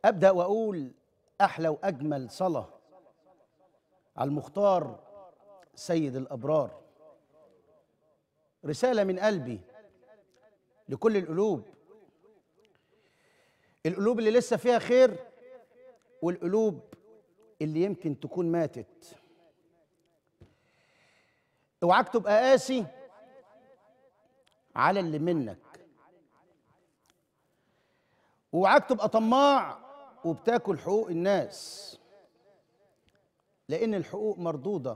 ابدا واقول احلى واجمل صلاه على المختار سيد الابرار رساله من قلبي لكل القلوب القلوب اللي لسه فيها خير والقلوب اللي يمكن تكون ماتت اوعاك تبقى قاسي على اللي منك اوعاك تبقى طماع وبتاكل حقوق الناس لان الحقوق مردوده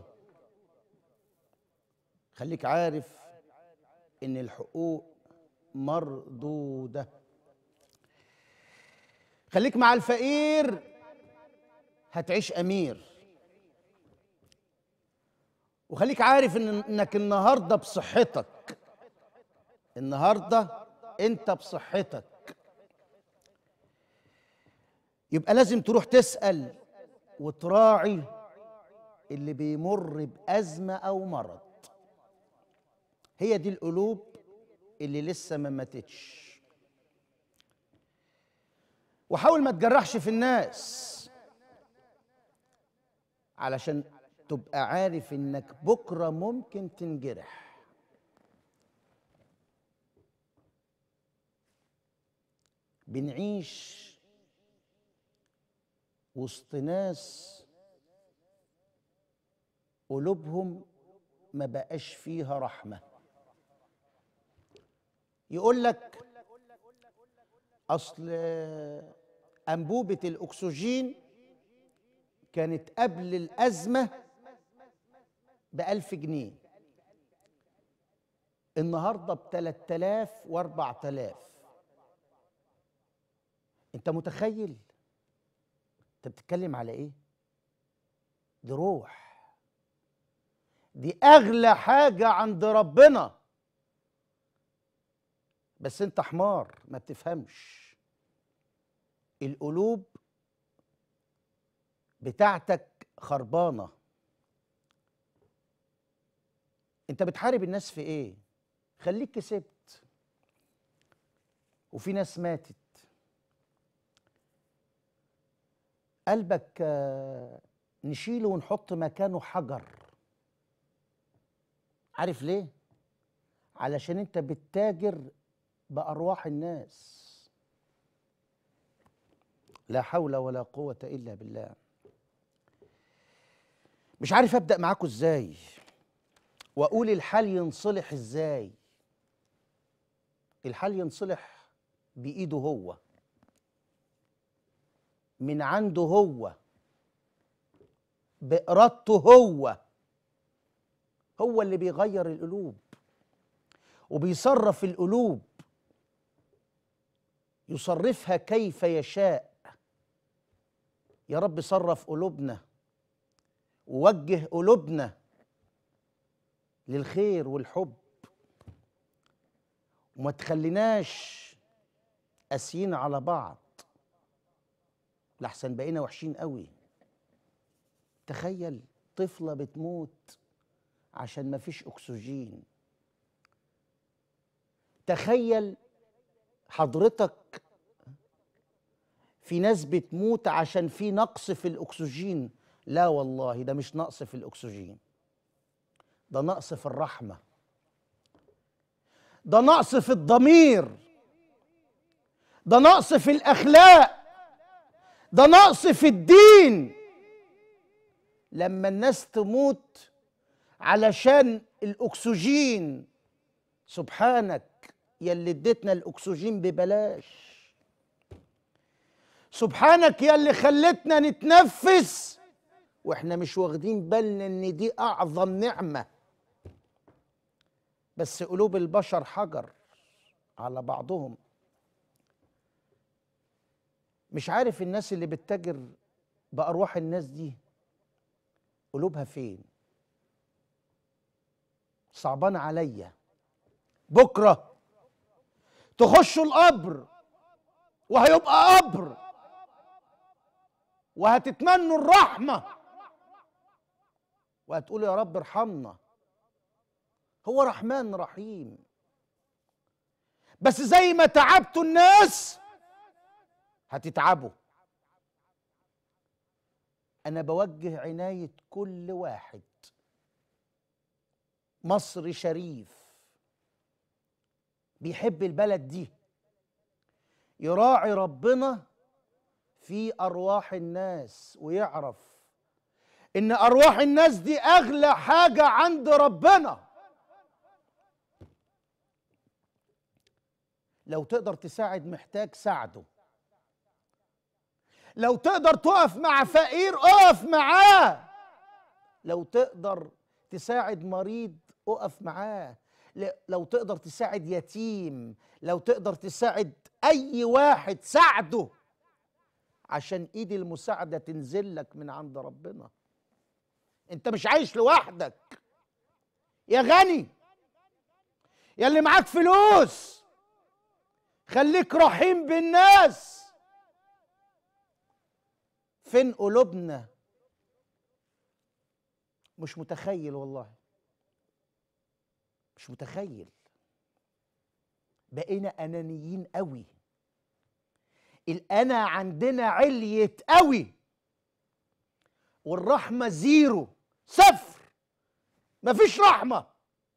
خليك عارف ان الحقوق مردوده خليك مع الفقير هتعيش امير وخليك عارف ان انك النهارده بصحتك النهارده انت بصحتك يبقى لازم تروح تسال وتراعي اللي بيمر بازمه او مرض هي دي القلوب اللي لسه ما ماتتش وحاول ما تجرحش في الناس علشان تبقى عارف انك بكره ممكن تنجرح بنعيش وسط ناس قلوبهم ما بقاش فيها رحمه يقول لك اصل انبوبه الاكسجين كانت قبل الازمه بألف جنيه النهارده ب 3000 و 4000 انت متخيل انت بتتكلم على ايه دي روح دي اغلى حاجه عند ربنا بس انت حمار ما بتفهمش القلوب بتاعتك خربانه انت بتحارب الناس في ايه خليك كسبت وفي ناس ماتت قلبك آه، نشيله ونحط مكانه حجر عارف ليه علشان انت بتتاجر بارواح الناس لا حول ولا قوه الا بالله مش عارف ابدا معاكم ازاي واقول الحال ينصلح ازاي الحال ينصلح بايده هو من عنده هو بارادته هو هو اللي بيغير القلوب وبيصرف القلوب يصرفها كيف يشاء يا رب صرف قلوبنا ووجه قلوبنا للخير والحب وما تخليناش قاسيين على بعض لحسن بقينا وحشين قوي تخيل طفلة بتموت عشان ما فيش أكسجين تخيل حضرتك في ناس بتموت عشان في نقص في الأكسجين لا والله ده مش نقص في الأكسجين ده نقص في الرحمة ده نقص في الضمير ده نقص في الأخلاق ده نقص في الدين لما الناس تموت علشان الأكسجين سبحانك يا اللي اديتنا الأكسجين ببلاش سبحانك يا اللي خلتنا نتنفس واحنا مش واخدين بالنا ان دي اعظم نعمه بس قلوب البشر حجر على بعضهم مش عارف الناس اللي بتتاجر بارواح الناس دي قلوبها فين صعبان عليا بكره تخشوا القبر وهيبقى قبر وهتتمنوا الرحمه وهتقولوا يا رب ارحمنا هو رحمن رحيم بس زي ما تعبتوا الناس هتتعبوا انا بوجه عنايه كل واحد مصري شريف بيحب البلد دي يراعي ربنا في ارواح الناس ويعرف ان ارواح الناس دي اغلى حاجه عند ربنا لو تقدر تساعد محتاج ساعده لو تقدر تقف مع فقير اقف معاه لو تقدر تساعد مريض اقف معاه ل- لو تقدر تساعد يتيم لو تقدر تساعد اي واحد ساعده عشان ايد المساعده تنزل لك من عند ربنا انت مش عايش لوحدك يا غني يا اللي معاك فلوس خليك رحيم بالناس فين قلوبنا مش متخيل والله مش متخيل بقينا انانيين قوي الانا عندنا عليت قوي والرحمه زيرو صفر مفيش رحمه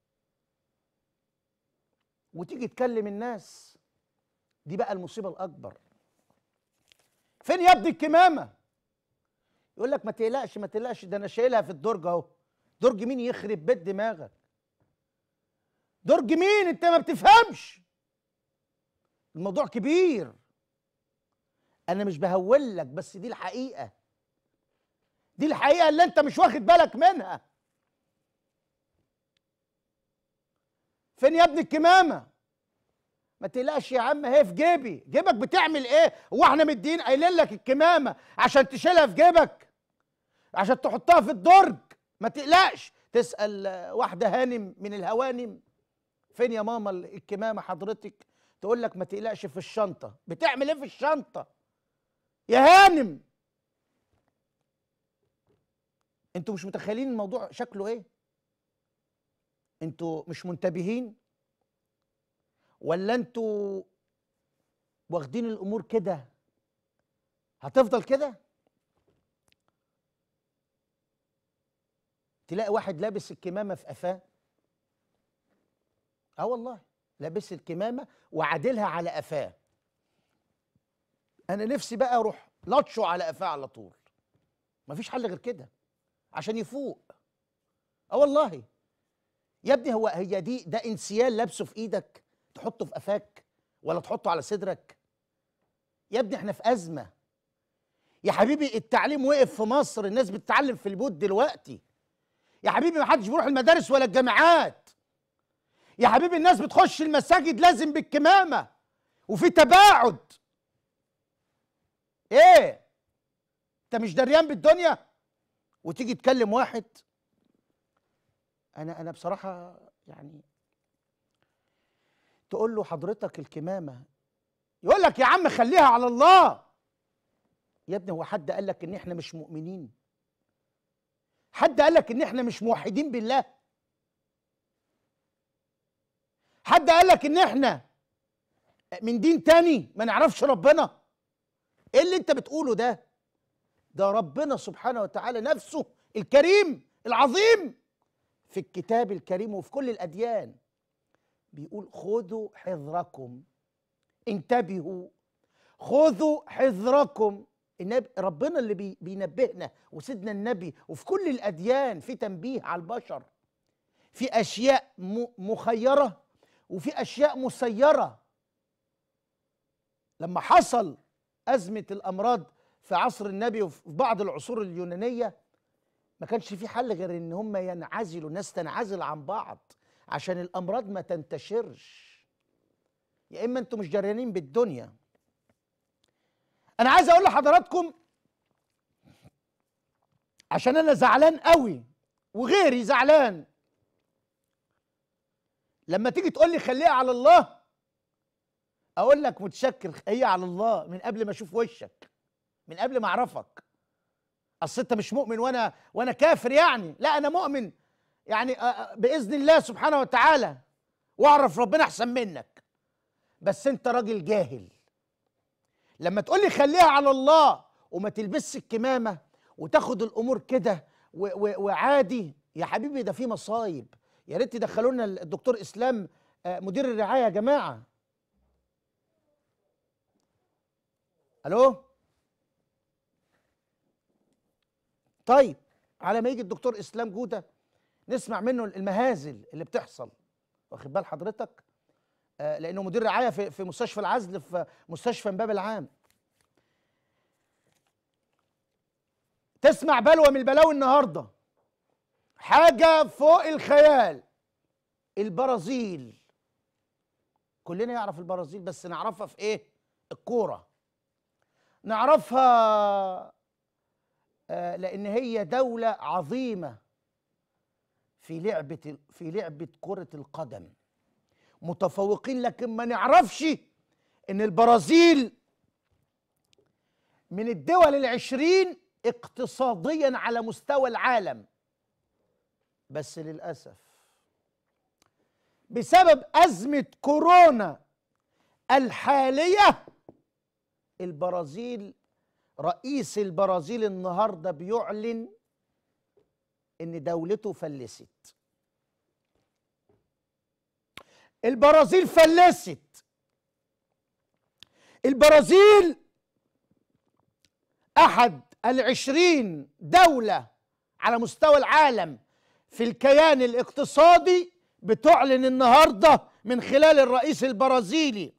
وتيجي تكلم الناس دي بقى المصيبه الاكبر فين يا ابني الكمامه يقول لك ما تقلقش ما تقلقش ده انا شايلها في الدرج اهو درج مين يخرب بيت دماغك درج مين انت ما بتفهمش الموضوع كبير انا مش بهول لك بس دي الحقيقه دي الحقيقه اللي انت مش واخد بالك منها فين يا ابني الكمامه ما تقلقش يا عم هي في جيبي جيبك بتعمل ايه هو احنا مدين قايلين لك الكمامه عشان تشيلها في جيبك عشان تحطها في الدرج ما تقلقش تسال آه، واحده هانم من الهوانم فين يا ماما الكمامه حضرتك تقول لك ما تقلقش في الشنطه بتعمل ايه في الشنطه يا هانم انتوا مش متخيلين الموضوع شكله ايه انتوا مش منتبهين ولا انتوا واخدين الامور كده هتفضل كده تلاقي واحد لابس الكمامه في قفاه اه والله لابس الكمامه وعادلها على قفاه انا نفسي بقى اروح لطشه على قفاه على طول مفيش حل غير كده عشان يفوق اه والله يا ابني هو هي دي ده انسيال لابسه في ايدك تحطه في قفاك ولا تحطه على صدرك يا ابني احنا في ازمه يا حبيبي التعليم وقف في مصر الناس بتتعلم في البيوت دلوقتي يا حبيبي ما حدش بيروح المدارس ولا الجامعات يا حبيبي الناس بتخش المساجد لازم بالكمامه وفي تباعد ايه انت مش دريان بالدنيا وتيجي تكلم واحد انا انا بصراحه يعني تقول له حضرتك الكمامه يقول لك يا عم خليها على الله يا ابني هو حد قال لك ان احنا مش مؤمنين حد قال لك ان احنا مش موحدين بالله حد قال لك ان احنا من دين تاني ما نعرفش ربنا ايه اللي انت بتقوله ده ده ربنا سبحانه وتعالى نفسه الكريم العظيم في الكتاب الكريم وفي كل الاديان بيقول خذوا حذركم انتبهوا خذوا حذركم النبي ربنا اللي بي بينبهنا وسيدنا النبي وفي كل الاديان في تنبيه على البشر في اشياء م- مخيره وفي اشياء مسيره لما حصل ازمه الامراض في عصر النبي وفي بعض العصور اليونانيه ما كانش في حل غير ان هم ينعزلوا الناس تنعزل عن بعض عشان الامراض ما تنتشرش يا اما انتوا مش جريانين بالدنيا انا عايز اقول لحضراتكم عشان انا زعلان قوي وغيري زعلان لما تيجي تقول لي خليها على الله اقول لك متشكر هي على الله من قبل ما اشوف وشك من قبل ما اعرفك اصل انت مش مؤمن وانا وانا كافر يعني لا انا مؤمن يعني آه، آه، باذن الله سبحانه وتعالى واعرف ربنا احسن منك بس انت راجل جاهل لما تقول لي خليها على الله وما تلبسش الكمامه وتاخد الامور كده و- و- وعادي يا حبيبي ده في مصايب يا ريت تدخلوا لنا الدكتور اسلام آه، مدير الرعايه يا جماعه الو طيب على ما يجي الدكتور اسلام جوده نسمع منه المهازل اللي بتحصل واخد بال حضرتك آه، لانه مدير رعايه في في مستشفى العزل في مستشفى امبابه العام تسمع بلوى من البلاوي النهارده حاجه فوق الخيال البرازيل كلنا يعرف البرازيل بس نعرفها في ايه الكوره نعرفها آه، لان هي دوله عظيمه في لعبه في لعبه كره القدم متفوقين لكن ما نعرفش ان البرازيل من الدول العشرين اقتصاديا على مستوى العالم بس للأسف بسبب أزمة كورونا الحالية البرازيل رئيس البرازيل النهاردة بيعلن إن دولته فلست البرازيل فلست البرازيل أحد العشرين دولة على مستوى العالم في الكيان الاقتصادي بتعلن النهاردة من خلال الرئيس البرازيلي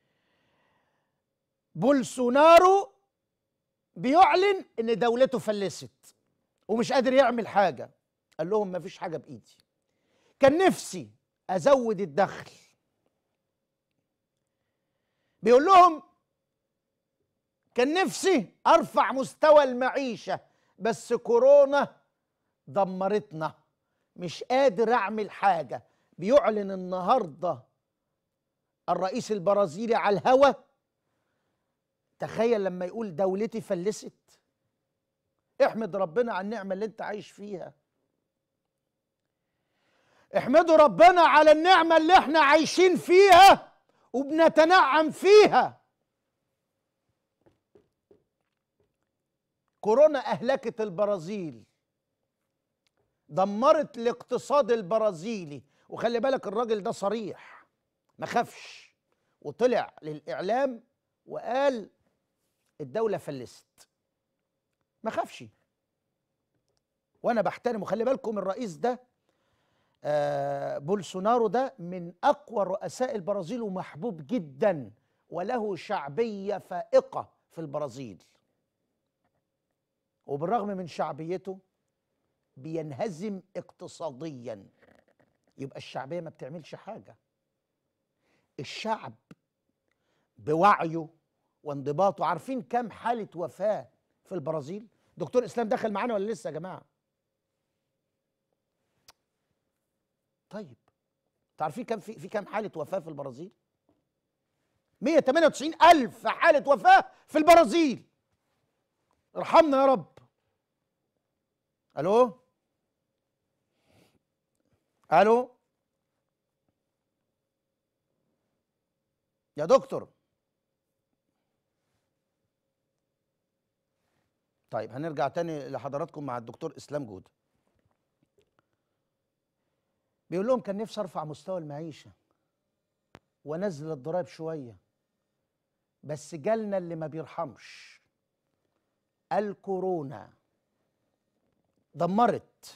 بولسونارو بيعلن ان دولته فلست ومش قادر يعمل حاجة قال لهم ما فيش حاجة بإيدي كان نفسي أزود الدخل بيقول لهم كان نفسي ارفع مستوى المعيشه بس كورونا دمرتنا مش قادر اعمل حاجه بيعلن النهارده الرئيس البرازيلي على الهوا تخيل لما يقول دولتي فلست احمد ربنا على النعمه اللي انت عايش فيها احمدوا ربنا على النعمه اللي احنا عايشين فيها وبنتنعم فيها كورونا اهلكت البرازيل دمرت الاقتصاد البرازيلي وخلي بالك الراجل ده صريح ما خافش وطلع للاعلام وقال الدوله فلست ما خافش وانا بحترمه خلي بالكم الرئيس ده آه بولسونارو ده من اقوى رؤساء البرازيل ومحبوب جدا وله شعبيه فائقه في البرازيل وبالرغم من شعبيته بينهزم اقتصاديا يبقى الشعبيه ما بتعملش حاجه الشعب بوعيه وانضباطه عارفين كم حاله وفاه في البرازيل دكتور اسلام دخل معانا ولا لسه يا جماعه طيب تعرفين كم في في كم حاله وفاه في البرازيل 198 الف حاله وفاه في البرازيل ارحمنا يا رب الو الو يا دكتور طيب هنرجع تاني لحضراتكم مع الدكتور اسلام جود بيقول لهم كان نفسي ارفع مستوى المعيشه وانزل الضرائب شويه بس جالنا اللي ما بيرحمش الكورونا دمرت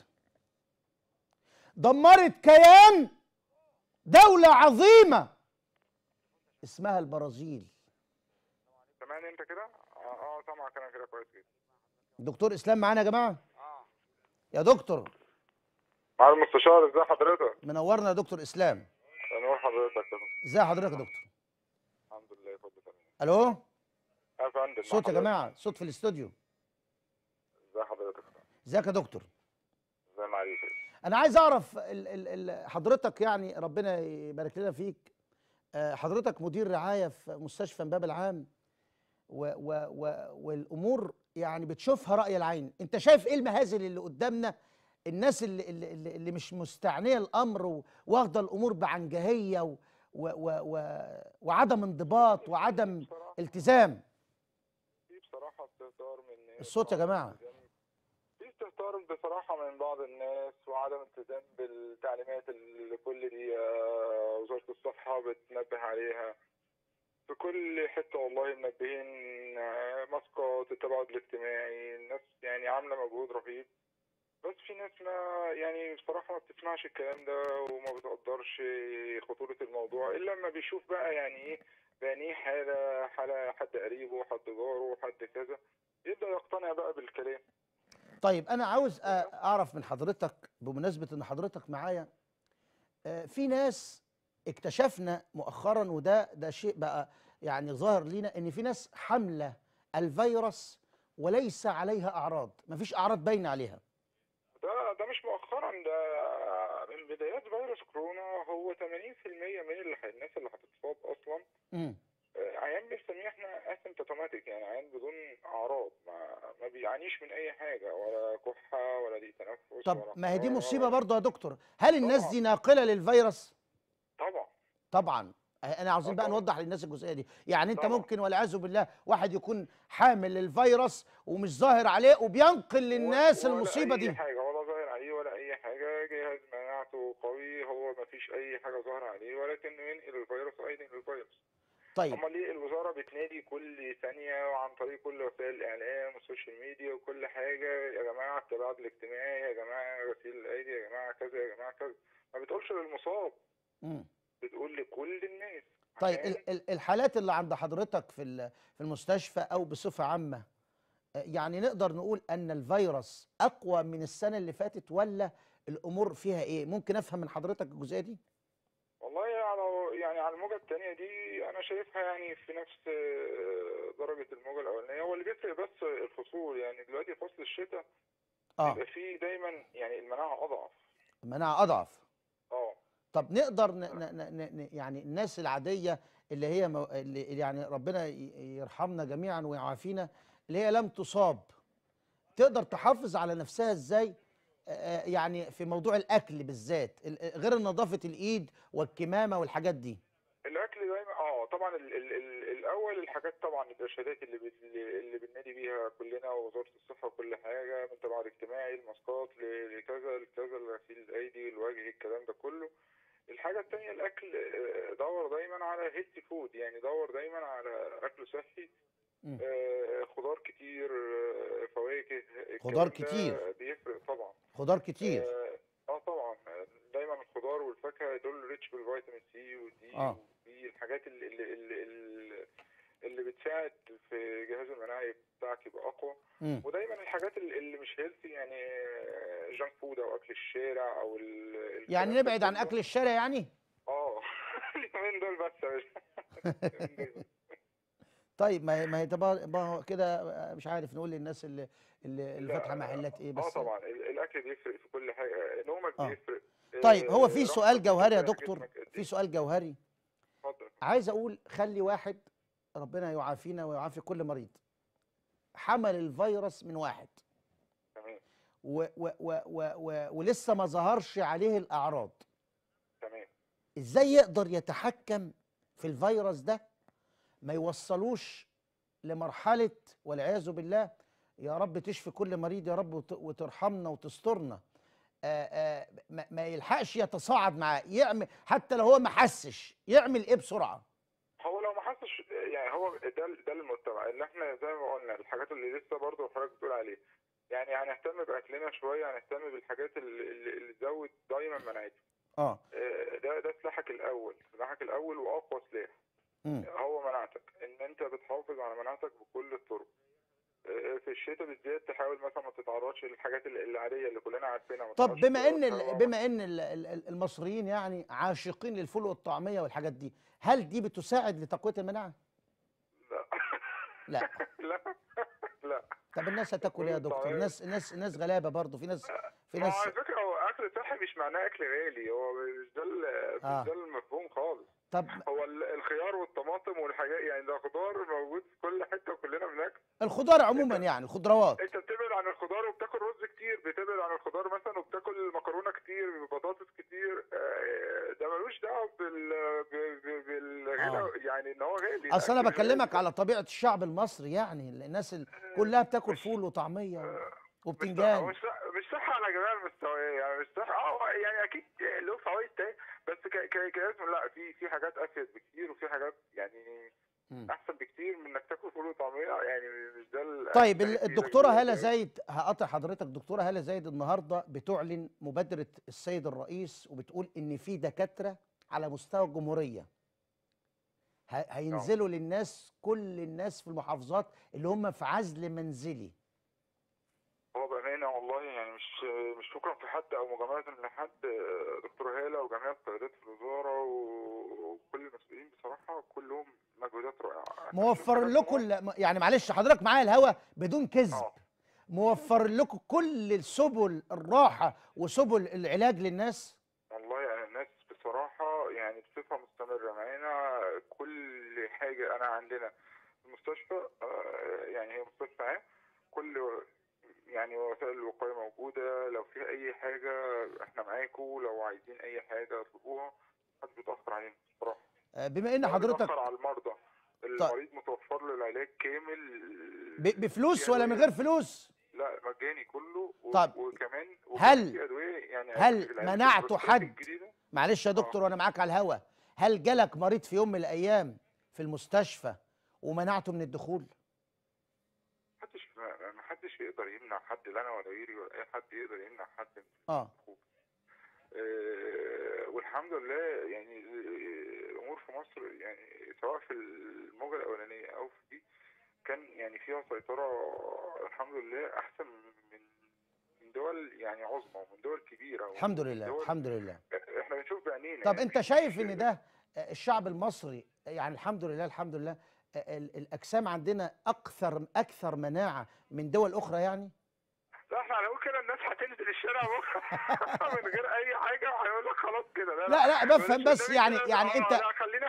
دمرت كيان دولة عظيمة اسمها البرازيل سامعني انت كده؟ اه اه سامعك انا كده كويس جدا. الدكتور اسلام معانا يا جماعة يا دكتور مع المستشار ازي حضرتك؟ منورنا يا دكتور اسلام انور حضرتك كده. ازي حضرتك يا دكتور الحمد لله فضل تمام. الو يا فندم مع صوت يا حضرتك. جماعة صوت في الاستوديو ازي حضرتك؟ ازيك يا دكتور ازي معاليك؟ انا عايز اعرف ال ال ال حضرتك يعني ربنا يبارك لنا فيك آه، حضرتك مدير رعايه في مستشفى امباب العام و و و والامور يعني بتشوفها راي العين انت شايف ايه المهازل اللي قدامنا الناس اللي اللي, اللي اللي مش مستعنيه الامر و- واخده الامور بعنجهيه و و و و وعدم انضباط وعدم بصراحه التزام في بصراحه استهتار من الصوت يا جماعة. استغرب بصراحة من بعض الناس وعدم التزام بالتعليمات اللي كل دي آه، وزارة الصحة بتنبه عليها في كل حتة والله منبهين آه، ماسكات التباعد الاجتماعي الناس يعني عاملة مجهود رهيب بس في ناس ما يعني بصراحة ما بتسمعش الكلام ده وما بتقدرش خطورة الموضوع إلا لما بيشوف بقى يعني إيه بعينيه حالة حالة حد قريبه حد جاره حد كذا يبدأ يقتنع بقى بالكلام طيب انا عاوز أ- اعرف من حضرتك بمناسبه ان حضرتك معايا آه، في ناس اكتشفنا مؤخرا وده ده شيء بقى يعني ظاهر لينا ان في ناس حامله الفيروس وليس عليها اعراض مفيش اعراض باينه عليها ده ده مش مؤخرا ده من بدايات فيروس كورونا هو 80% من اللي ح- الناس اللي هتتصاب اصلا امم آه، عيان بنسميه احنا اسيمتوماتيك يعني عيان بدون اعراض ما ما بيعانيش من اي حاجه ولا كحه ولا ضيق تنفس طب ولا ما هي دي حرارة مصيبه ولا- برضه يا دكتور هل الناس طبعاً. دي ناقله للفيروس طبعا طبعا انا عاوزين آه بقى طبعاً. نوضح للناس الجزئيه دي يعني انت طبعاً. ممكن والعياذ بالله واحد يكون حامل للفيروس ومش ظاهر عليه وبينقل للناس ولا المصيبه اي دي حاجه ولا ظاهر عليه ولا اي حاجه جهاز مناعته قوي هو ما فيش اي حاجه ظاهره عليه ولكن ينقل الفيروس او ينقل الفيروس طيب امال ليه الوزاره بتنادي كل ثانيه وعن طريق كل وسائل الاعلام والسوشيال ميديا وكل حاجه يا جماعه التباعد الاجتماعي يا جماعه غسيل الايدي يا جماعه كذا يا جماعه كذا ما بتقولش للمصاب مم. بتقول لكل الناس طيب عشان- ال- ال- الحالات اللي عند حضرتك في ال- في المستشفى او بصفه عامه آه، يعني نقدر نقول ان الفيروس اقوى من السنه اللي فاتت ولا الامور فيها ايه ممكن افهم من حضرتك الجزئيه دي والله على يعني على الموجة التانية دي أنا شايفها يعني في نفس آه، درجة الموجة الأولانية هو اللي بيفرق بس الفصول يعني دلوقتي فصل الشتاء اه بيبقى فيه دايما يعني المناعة أضعف المناعه اضعف اه طب نقدر ن ن ن ن يعني الناس العاديه اللي هي مو اللي يعني ربنا ي- يرحمنا جميعا ويعافينا اللي هي لم تصاب تقدر تحافظ على نفسها ازاي آه، يعني في موضوع الاكل بالذات ال- غير نظافه الايد والكمامه والحاجات دي الأكل دايما اه طبعا ال ال ال الأول الحاجات طبعا الإرشادات اللي بت- اللي بننادي بيها كلنا ووزارة الصحة وكل حاجة من تباعد اجتماعي الماسكات ل- لكذا لكذا لغسيل الأيدي الوجه الكلام ده كله الحاجة التانية الأكل آه، دور دايما على هيلثي فود يعني دور دايما على أكل صحي مم. آه، خضار كتير آه، فواكه خضار الكلام ده كتير. بيفرق طبعا خضار كتير اه آه طبعا دايما الخضار والفاكهه دول ريتش بالفيتامين سي ودي آه. ودي الحاجات اللي اللي, اللي, اللي, اللي بتساعد في الجهاز المناعي بتاعك يبقى اقوى مم. ودايما الحاجات اللي اللي مش هيلثي يعني جانك فود او اكل الشارع او ال- الكلام يعني ده نبعد عن كله. اكل الشارع يعني اه اليومين دول بس يا باشا اليومين دول بس. طيب ما هي ما هي طبعا ما هو كده مش عارف نقول للناس اللي اللي, اللي لا، فاتحه محلات ايه اه بس طبعا ال- الاكل بيفرق في كل حاجه نومك آه. بيفرق طيب هو آه، في راحتك سؤال جوهري يا بتفرق دكتور جسمك قد في إيه. سؤال جوهري اتفضل عايز اقول خلي واحد ربنا يعافينا ويعافي كل مريض حمل الفيروس من واحد تمام و و و و و ولسه ما ظهرش عليه الاعراض تمام ازاي يقدر يتحكم في الفيروس ده ما يوصلوش لمرحله والعياذ بالله يا رب تشفي كل مريض يا رب وت- وترحمنا وتسترنا آآ آآ ما- ما يلحقش يتصاعد معاه يعمل حتى لو هو ما حسش يعمل ايه بسرعه هو لو ما حسش يعني هو ده ده المتبع اللي احنا زي ما قلنا الحاجات اللي لسه برضه حضرتك بتقول عليها يعني هنهتم باكلنا شويه هنهتم بالحاجات اللي, اللي اللي تزود دايما مناعتنا اه آه، ده ده سلاحك الاول سلاحك الاول واقوى سلاح مم. هو مناعتك ان انت بتحافظ على مناعتك بكل الطرق آه، في الشتاء بالذات تحاول مثلا ما تتعرضش للحاجات ال- العاديه اللي كلنا عارفينها ما طب تقعدش بما ان تتعرض ال- بما ان ال- ال- ال- المصريين يعني عاشقين للفول والطعميه والحاجات دي هل دي بتساعد لتقويه المناعه لا لا لا لا طب الناس هتاكل ايه يا دكتور الطعمية- الناس الناس الناس غلابه برضه في ناس في ما هو ناس على فكره هو اكل صحي مش معناه اكل غالي هو مش ده ال- آه. مش ده المفهوم خالص طب هو ال- الخيار والطماطم والحاجات يعني ده خضار موجود في كل حته وكلنا بناكل الخضار عموما يعني الخضروات انت بتبعد عن الخضار وبتاكل رز كتير بتبعد عن الخضار مثلا وبتاكل مكرونه كتير بطاطس كتير آه، ده ملوش دعوه بال ب- ب- بالغلا آه. يعني ان هو غالي اصل انا الأكل بكلمك غالي. على طبيعه الشعب المصري يعني الناس ال- كلها بتاكل فول وطعميه و- مش وبتنجان مش مش صح على جميع المستويات يعني مش صح اه يعني اكيد له فوائد تاني بس ك ك كاسم لا في في حاجات افيد بكتير وفي حاجات يعني مم. احسن بكتير من انك تاكل فول وطعميه يعني مش ده ال- طيب يعني ال- في الدكتوره رجولة هاله كده. زايد هقطع حضرتك دكتوره هاله زايد النهارده بتعلن مبادره السيد الرئيس وبتقول ان في دكاتره على مستوى الجمهوريه ه- هينزلوا للناس كل الناس في المحافظات اللي هم في عزل منزلي هو بامانه والله يعني مش مش شكرا في حد او مجامله لحد دكتور هاله وجميع القيادات في الوزاره و- وكل المسؤولين بصراحه كلهم مجهودات رائعه موفر لكم ال- يعني معلش حضرتك معايا الهوا بدون كذب اه موفر لكم كل السبل الراحه وسبل العلاج للناس والله يعني الناس بصراحة يعني بصفة مستمرة معانا كل حاجة أنا عندنا في المستشفى آه، يعني هي مستشفى عام كل يعني وسائل الوقاية موجودة لو في أي حاجة إحنا معاكم لو عايزين أي حاجة اطلبوها محدش بيتأخر علينا بصراحة آه، بما ان ولا حضرتك بيتأخر على المرضى المريض متوفر له العلاج كامل ب- بفلوس في ولا من أدوية- غير فلوس لا مجاني كله و- طب، وكمان هل- وكمان في أدوية يعني هل العلاج منعتوا البروستات حد الجديدة معلش يا آه. دكتور وانا معاك على الهوا هل جالك مريض في يوم من الايام في المستشفى ومنعته من الدخول محدش ما ما حدش يقدر يمنع حد لا انا ولا غيري ولا اي حد يقدر يمنع حد من اه الخوف آه، والحمد لله يعني آه، الامور في مصر يعني سواء في الموجه الاولانيه او في دي كان يعني فيها سيطره الحمد لله احسن من من دول يعني عظمى ومن دول كبيره الحمد ومن لله دول الحمد لله احنا بنشوف بعينينا طب يعني انت مش- شايف مش- ان ده آه، الشعب المصري يعني الحمد لله الحمد لله آه، ال- الاجسام عندنا اكثر اكثر مناعه من دول اخرى يعني لا احنا هنقول كده الناس هتنزل الشارع بكره من غير اي حاجه وهيقول لك خلاص كده لا لا لا بفهم بلاش بس النبي يعني كده، يعني آه، انت لا خلينا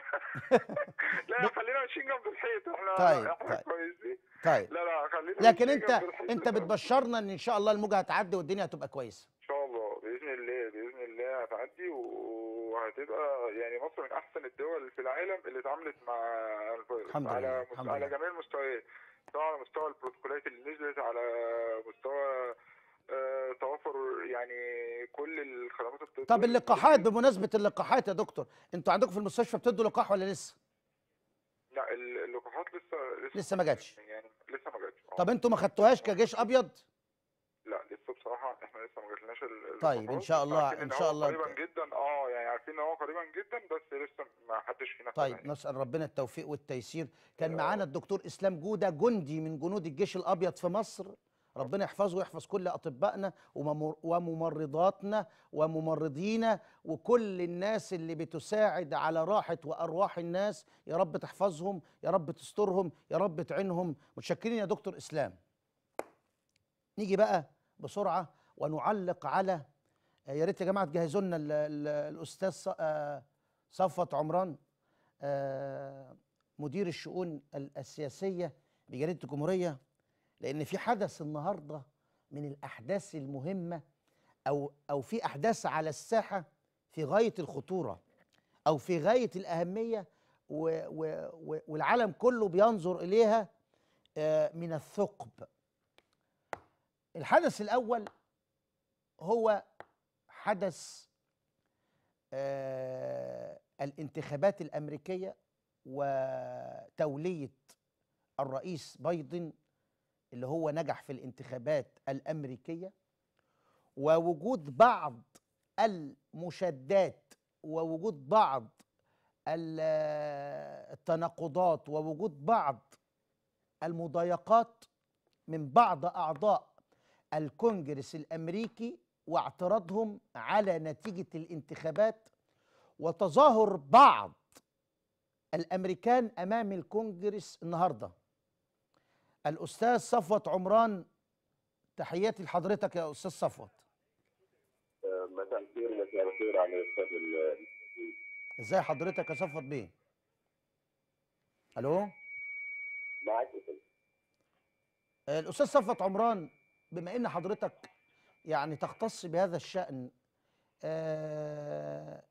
لا خلينا ماشيين جنب الحيط احنا طيب، احنا طيب. كويسين طيب لا لا خلينا لكن ماشيين انت جنب الحيط انت الأول. بتبشرنا ان ان شاء الله الموجه هتعدي والدنيا هتبقى كويسه ان شاء الله باذن الله باذن الله هتعدي وهتبقى يعني مصر من احسن الدول في العالم اللي اتعاملت مع الفيروس الحمد لله، على مس- الحمد على لله. جميع المستويات سواء على مستوى البروتوكولات اللي نزلت على مستوى آه، توفر يعني كل الخدمات الطبيه طب اللقاحات بمناسبه اللقاحات يا دكتور انتوا عندكم في المستشفى بتدوا لقاح ولا لسه لا ال- اللقاحات لسه لسه لسه ما جاتش. يعني لسه ما جاتش آه. طب انتوا ما خدتوهاش كجيش ابيض لا لسه بصراحه احنا لسه ما جاتلناش ال- طيب، اللقاحات، إن شاء بس الله- عارفين إن إن شاء هو الله قريبا ت- جدا اه يعني عارفين ان هو قريبا جدا بس لسه ما حدش فينا خدها طيب يعني. نسال ربنا التوفيق والتيسير كان معانا الدكتور اسلام جوده جندي من جنود الجيش الابيض في مصر ربنا يحفظه ويحفظ كل اطبائنا وممر- وممرضاتنا وممرضينا وكل الناس اللي بتساعد على راحه وارواح الناس يا رب تحفظهم يا رب تسترهم يا رب تعينهم متشكرين يا دكتور اسلام نيجي بقى بسرعه ونعلق على آه، يا ريت يا جماعه تجهزوا لنا ال- ال- الاستاذ ص- آه، صفوت عمران آه، مدير الشؤون ال- السياسيه بجريده الجمهوريه لان في حدث النهارده من الاحداث المهمه او او في احداث على الساحه في غايه الخطوره او في غايه الاهميه و و و والعالم كله بينظر اليها آه، من الثقب الحدث الاول هو حدث آه، الانتخابات الامريكيه وتوليه الرئيس بايدن اللي هو نجح في الانتخابات الامريكيه ووجود بعض المشادات ووجود بعض ال- التناقضات ووجود بعض المضايقات من بعض اعضاء الكونجرس الامريكي واعتراضهم على نتيجه الانتخابات وتظاهر بعض الامريكان امام الكونجرس النهارده الاستاذ صفوت عمران تحياتي لحضرتك يا استاذ صفوت مساء الخير مساء الخير على الاستاذ ال- ازاي حضرتك يا صفوت بيه الو معاك يا فندم. الاستاذ صفوت عمران بما ان حضرتك يعني تختص بهذا الشان آه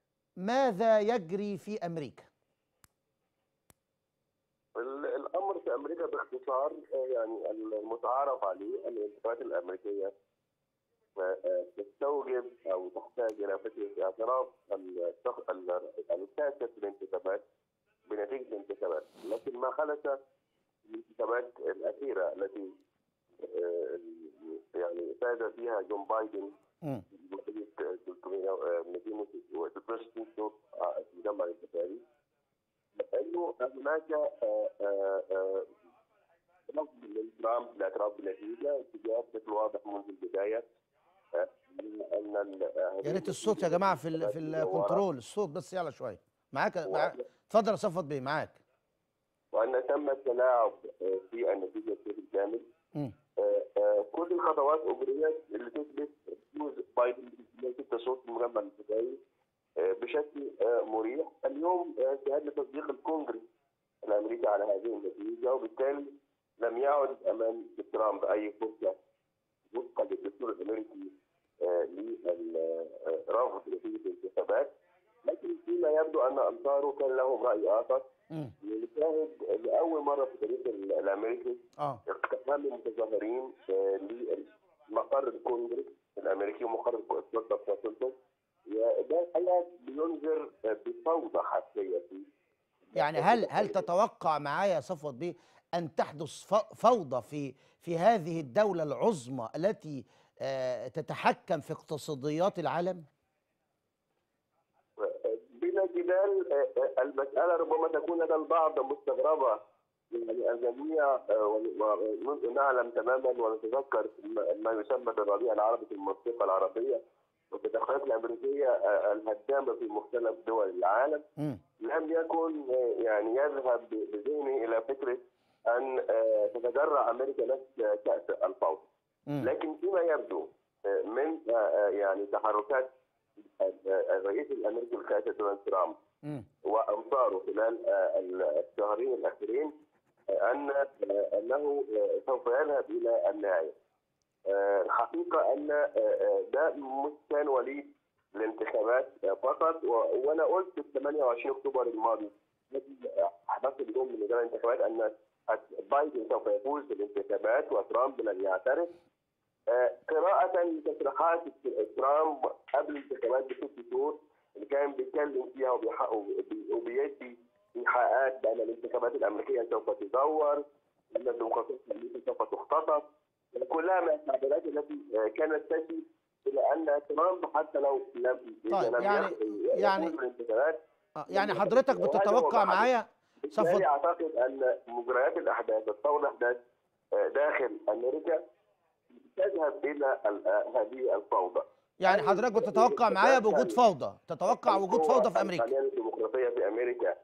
ماذا يجري في امريكا ال- الامر في في امريكا باختصار آه، يعني المتعارف عليه ان الانتخابات الامريكيه آه، آه، تستوجب او تحتاج الى فكره اعتراف الشخص- ال- الكاسب في الانتخابات بنتيجه الانتخابات، لكن ما حدث في الانتخابات الاخيره التي آه، يعني فاز فيها جون بايدن مم. بنتيجه 300 آه، 263 صوت آه، في المجمع الانتخابي انه هناك آه، آه، آه، رفض من ترامب الاعتراف بالنتيجه اتجاه بشكل واضح منذ البدايه آه، ان ال- آه، يا ريت الصوت يا جماعه في ال في الكنترول الصوت بس يعلى شويه معاك معاك اتفضل يا صفوت بيه معاك وان تم التلاعب آه، في النتيجه بشكل كامل مم. آه، آه، كل الخطوات اجريت اللي تثبت فوز بايدن بنسبه صوت في المجمع الانتخابي آه، بشكل آه، مريح اليوم آه، شهد تصديق الكونجرس الامريكي على هذه النتيجه وبالتالي لم يعد امام ترامب اي فرصه وفقا للدستور الامريكي آه، للرفض نتيجه الانتخابات لكن فيما يبدو ان انصاره كان لهم راي اخر مم. نشاهد لاول مره في التاريخ الامريكي اه اقتحام المتظاهرين آه، لمقر الكونجرس الامريكي ومقر الشرطه في واشنطن وده الحقيقه بينذر آه، بفوضى حاسيه في يعني هل هل تتوقع معايا يا صفوت بيه ان تحدث ف- فوضى في في هذه الدوله العظمى التي آه، تتحكم في اقتصاديات العالم؟ بلا جدال آه، آه، المسألة ربما تكون لدى البعض مستغربة يعني الجميع آه، ون- ون- نعلم تماما ونتذكر ما- ما يسمى بالربيع العربي في المنطقة العربية والتدخلات الأمريكية آه، الهدامة في مختلف دول العالم مم. لم يكن آه، يعني يذهب ب- بذهنه إلى فكرة أن آه، تتجرع أمريكا نفس كأس الفوضى مم. لكن فيما يبدو آه، من آه، آه، يعني تحركات آه، آه، الرئيس الامريكي القائد دونالد ترامب مم. وامصاره خلال آه، الشهرين الاخيرين آه، ان آه، انه آه، سوف يذهب الى النهايه. آه، الحقيقه ان آه، آه، ده مش كان وليد الانتخابات آه، فقط و- وانا قلت في 28 اكتوبر الماضي الذي احدث اليوم من نظام الانتخابات ان بايدن سوف يفوز بالانتخابات وترامب لن يعترف آه، قراءة لتصريحات ترامب قبل الانتخابات بست شهور اللي كان بيتكلم فيها وبيح- وبي- وبيدي إيحاءات بأن الانتخابات الأمريكية سوف تزور أن الديمقراطية الأمريكية سوف تختطف كلها من التعبيرات التي آه، كانت تشي إلى أن ترامب حتى لو لم إذا طيب، لم يعني- يخ- يعني- يفوز بالانتخابات آه، يعني حضرتك بتتوقع معايا صفوت بالتالي اعتقد ان مجريات الاحداث تطور الاحداث آه، داخل امريكا تذهب الى ال- آه، هذه الفوضى يعني حضرتك بتتوقع معايا بوجود فوضى تتوقع وجود فوضى في امريكا الحالية الديمقراطيه في امريكا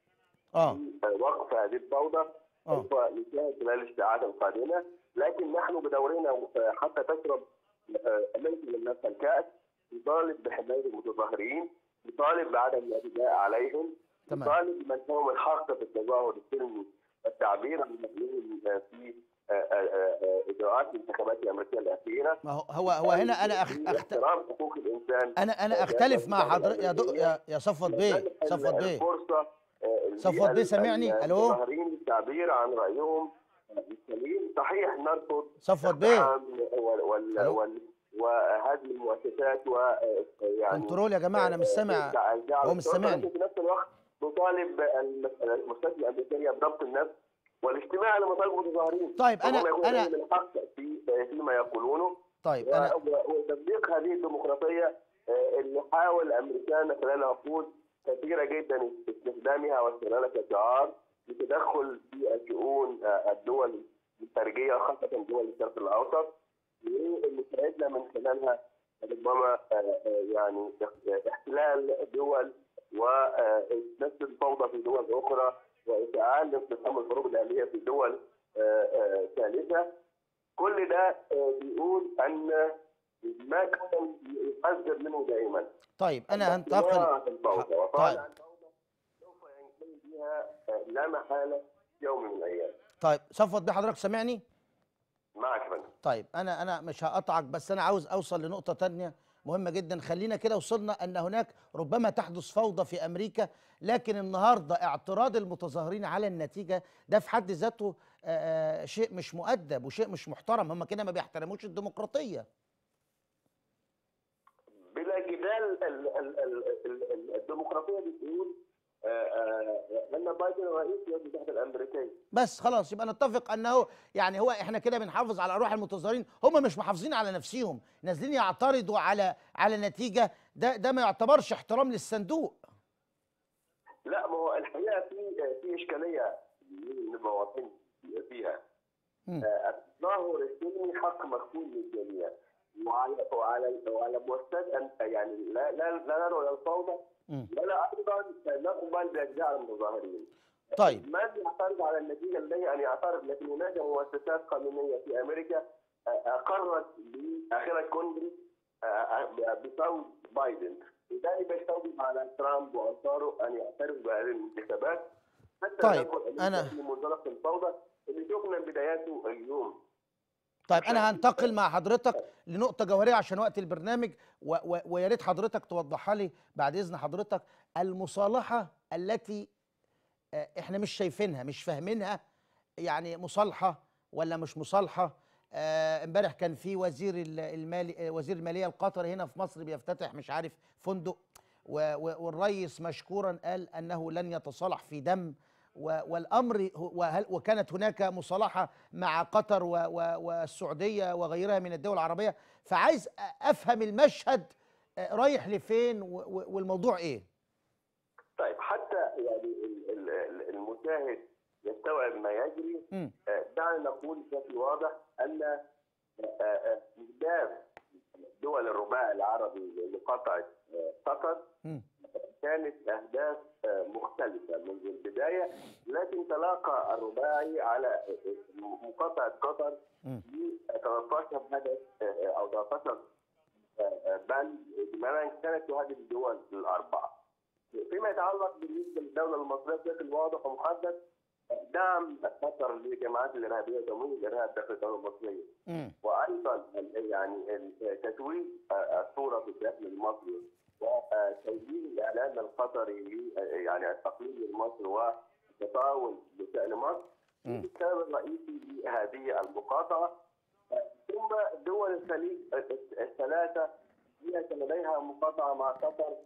اه في وقف هذه الفوضى اه سوف نشاهد خلال الساعات القادمه لكن نحن بدورنا آه، حتى تشرب آه، امريكا من نفس الكاس نطالب بحمايه المتظاهرين نطالب بعدم الاعتداء عليهم تمام نطالب بمن لهم الحق في التظاهر السلمي والتعبير عن رأيهم في آه، آه، آه، اجراءات الانتخابات الامريكيه الاخيره ما هو هو, هو هنا انا أخ... في أخت... احترام حقوق الانسان انا انا اختلف مع حضرتك يا دو... يا يا صفوت بيه صفوت بيه الفرصه آه، صفوت بيه سامعني؟ ألو؟ المتظاهرين للتعبير عن رايهم السليم صحيح نرفض صفوت بيه الدعم وال وال ألو؟ وال وهدم المؤسسات و آه، يعني كنترول يا جماعه انا مش سامع الدعم هو مش الشرطة، سامعني. لكن في نفس الوقت نطالب المؤسسات الامريكيه بضبط النفس والاجتماع لمطالب المتظاهرين طيب أنا- وهم يكون أنا- لهم الحق في فيما يقولونه طيب انا و- و- وتطبيق هذه الديمقراطيه آه، اللي حاول الامريكان خلال عقود كثيره جدا استخدامها واستغلالها كشعار لتدخل في الشؤون آه، الدول الخارجيه خاصه دول الشرق الاوسط واللي ساعدنا من خلالها ربما آه، آه، يعني اخ- احتلال دول ونفس الفوضى في دول اخرى واشعال انقسام الحروب الاهليه في دول آه، آه، ثالثه كل ده آه، بيقول ان ما كان يحذر منه دائما طيب انا هنتقل الاجتماع في الفوضى وقال طيب. عن الفوضى سوف ينتهي بها آه، لا محاله في يوم من الايام طيب صفوت بيه حضرتك سامعني معك يا فندم طيب انا انا مش هقطعك بس انا عاوز اوصل لنقطه تانية مهمه جدا خلينا كده وصلنا ان هناك ربما تحدث فوضى في امريكا لكن النهارده اعتراض المتظاهرين على النتيجه ده في حد ذاته آه، آه، شيء مش مؤدب وشيء مش محترم هم كده ما بيحترموش الديمقراطيه بلا جدال ال- ال- ال- ال- ال- الديمقراطيه بتقول آه، آه، ان بايدن رئيس الولايات المتحده الامريكيه بس خلاص يبقى نتفق انه يعني هو احنا كده بنحافظ على ارواح المتظاهرين هم مش محافظين على نفسهم نازلين يعترضوا على على نتيجه ده ده ما يعتبرش احترام للصندوق لا ما هو الحقيقه في في اشكاليه نبقى واضحين فيها مم. آه، التظاهر السلمي حق مكفول للجميع وعلى وعلى وعلى مؤسسات أن- يعني لا لا لا ندعو الى الفوضى مم. ولا ايضا نقبل باجزاء المتظاهرين. طيب من يعترض على النتيجه لديه ان يعترض لكن هناك مؤسسات قانونيه في امريكا آه، اقرت باخره كونجرس آه، آه، بفوز بايدن لذلك يستوجب على ترامب وانصاره ان يعترفوا بهذه الانتخابات حتى طيب، نكون أنا- في منطلق الفوضى اللي شفنا بداياته اليوم طيب انا هنتقل مع حضرتك لنقطه جوهريه عشان وقت البرنامج و- و- ويا ريت حضرتك توضحها لي بعد اذن حضرتك المصالحه التي آه، احنا مش شايفينها مش فاهمينها يعني مصالحه ولا مش مصالحه آه، امبارح كان في وزير ال- المالي آه، وزير الماليه القطري هنا في مصر بيفتتح مش عارف فندق و- و- والرئيس مشكورا قال انه لن يتصالح في دم و- والامر هو- وهل وكانت هناك مصالحه مع قطر و- و- والسعوديه وغيرها من الدول العربيه فعايز أ- افهم المشهد آه، رايح لفين و- و- والموضوع ايه؟ طيب حتى يعني ال- ال- ال- المشاهد يستوعب ما يجري مم. آه، دعنا نقول بشكل واضح ان آه، آه، اهداف دول الرباع العربي لقطع آه، قطر مم. كانت اهداف آه، مختلفه منذ البدايه لكن تلاقى الرباعي على مقاطعه قطر مم. ب 13 هدف آه، او 13 آه، آه، بند اجمالا كانت تهدف الدول الاربعه. فيما يتعلق بالنسبه للدوله المصريه بشكل واضح ومحدد دعم قطر للجماعات الارهابيه وتمويل الارهاب داخل الدوله المصريه. مم. وايضا ال- يعني ال- تتويج آه، الصوره في الداخل المصري وتوجيه الاعلام القطري ل- يعني التقليد لمصر والتطاول بشان مصر مم. السبب الرئيسي لهذه المقاطعه آه، ثم دول الخليج الثلاثه هي كان لديها مقاطعه مع قطر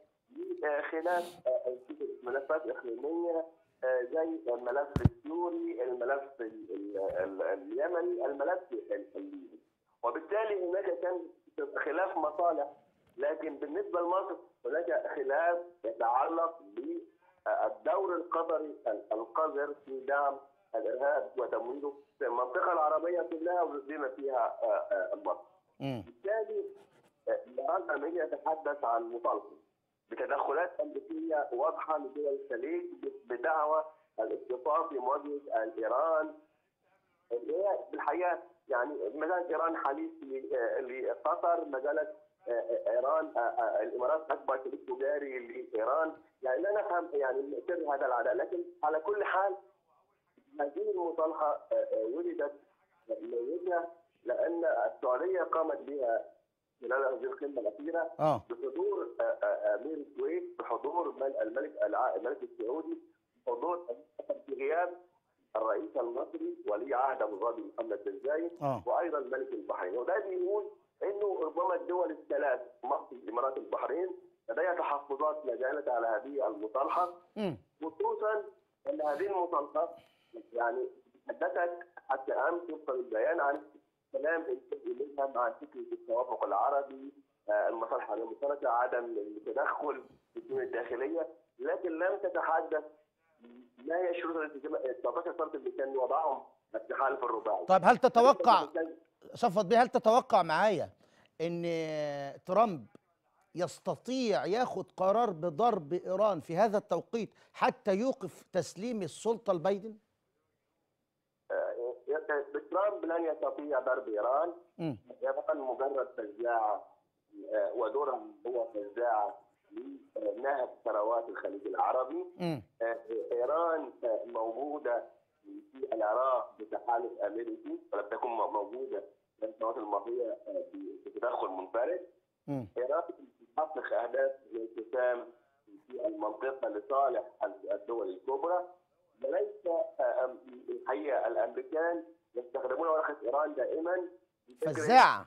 خلاف ملفات اقليميه آه، زي الملف السوري، الملف ال- ال- ال- اليمني، الملف ال- الليبي. وبالتالي هناك كان خلاف مصالح لكن بالنسبه لمصر هناك خلاف يتعلق بالدور القطري ال- القذر في دعم الارهاب وتمويله في المنطقه العربيه كلها وبما فيها آه، آه، مصر. مم. بالتالي النهارده لما يجي يتحدث عن مطالبه بتدخلات امريكيه واضحه لدول الخليج بدعوى الاصطفاف في مواجهه ايران اللي هي بالحقيقه يعني ما زالت ايران حليف ل- لقطر ما زالت ايران الامارات اكبر شريك تجاري لايران يعني لا نفهم يعني سر هذا العداء لكن على كل حال هذه المصالحه ولدت ميزه لان السعوديه قامت بها خلال هذه القمه الاخيره اه بحضور آه، آه، امير الكويت بحضور من- الملك الع- الملك السعودي بحضور في غياب الرئيس المصري ولي عهد ابو ظبي محمد بن زايد اه وايضا ملك البحرين وده بيقول انه ربما الدول الثلاث مصر الامارات البحرين لديها تحفظات ما زالت على هذه المصالحه مم. خصوصا ان هذه المصالحه يعني تحدثت حتى امس وفقا للبيان عن كلام اليها مع فكره التوافق العربي آه، المصالحه المشتركه عدم التدخل في الدول الداخليه لكن لم تتحدث ما هي الشروط التي تم- ال 19 شرط اللي كان وضعهم التحالف الرباعي طيب هل تتوقع صفت بيه هل تتوقع معايا ان ترامب يستطيع ياخد قرار بضرب ايران في هذا التوقيت حتى يوقف تسليم السلطه لبايدن؟ آه، ترامب لن يستطيع ضرب ايران مم. يبقى مجرد فزاعه آه، ودورها هو فزاعه لنهب ثروات الخليج العربي مم. آه، ايران آه، موجوده في العراق بتحالف امريكي ولم تكن موجوده في السنوات الماضيه آه، بتدخل منفرد مم. إيران تحقق أهداف الانقسام في المنطقة لصالح الدول الكبرى وليس آه، الحقيقة الأمريكان يستخدمون ورقة إيران دائما بفكرة فزاعه